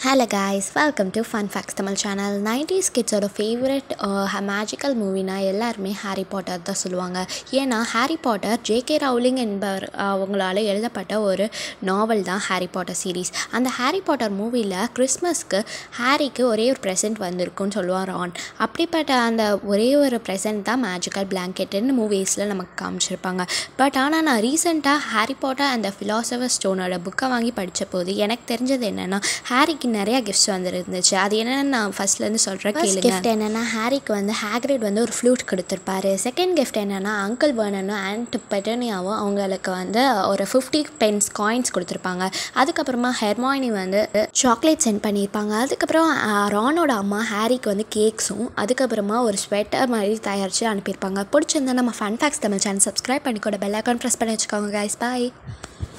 hello guys welcome to fun facts Tamil channel nineties கிட்ஸோட favourite magical மூவினா எல்லாருமே Harry Potter தான் சொல்லுவாங்க ஏன்னா ஹாரி பாட்டர் ஜேகே ரவுலிங் என்பவர் அவங்களால எழுதப்பட்ட ஒரு நாவல் தான் ஹாரி பாட்டர் சீரீஸ் அந்த ஹாரி பாட்டர் மூவியில் கிறிஸ்மஸ்க்கு ஹாரிக்கு ஒரே ஒரு ப்ரெசென்ட் வந்திருக்குன்னு சொல்லுவான் ரான் அப்படிப்பட்ட அந்த ஒரே ஒரு ப்ரெசென்ட் தான் மேஜிக்கல் பிளாங்கெட்டுன்னு மூவிஸில் நமக்கு காமிச்சிருப்பாங்க பட் ஆனால் நான் ரீசெண்டாக ஹாரி பாட்டர் அந்த ஃபிலாசபர் ஸ்டோனோட புக்கை வாங்கி படித்த போது எனக்கு தெரிஞ்சது என்னென்னா ஹாரிக்கு நிறையா கிஃப்ட்ஸ் வந்துருந்துச்சு அது என்னென்னு நான் ஃபர்ஸ்ட்லேருந்து சொல்கிறேன் கேளுங்க கிஃப்ட் என்னென்னா ஹாரிக்கு வந்து ஹேக்ரிட் வந்து ஒரு ஃப்ளூட் கொடுத்துருப்பாரு செகண்ட் கிஃப்ட் என்னென்னா அங்கிள் வேர்னனும் ஆண்ட் பெட்டனியாவும் அவங்களுக்கு வந்து ஒரு ஃபிஃப்டி பென்ஸ் காயின்ஸ் கொடுத்துருப்பாங்க அதுக்கப்புறமா ஹெர்மாயினி வந்து சாக்லேட் சென்ட் பண்ணியிருப்பாங்க அதுக்கப்புறம் ஆஹ், ரானோட அம்மா ஹாரிக்கு வந்து கேக்ஸும் அதுக்கப்புறமா ஒரு ஸ்வெட்டர் மாதிரி தயாரித்து அனுப்பியிருப்பாங்க பிடிச்சிருந்தா நம்ம fun facts Tamil channel subscribe பண்ணி கூட பெல் ஐக்கான் ப்ரெஸ் பண்ணி வச்சுக்கோங்க கைஸ் பாய்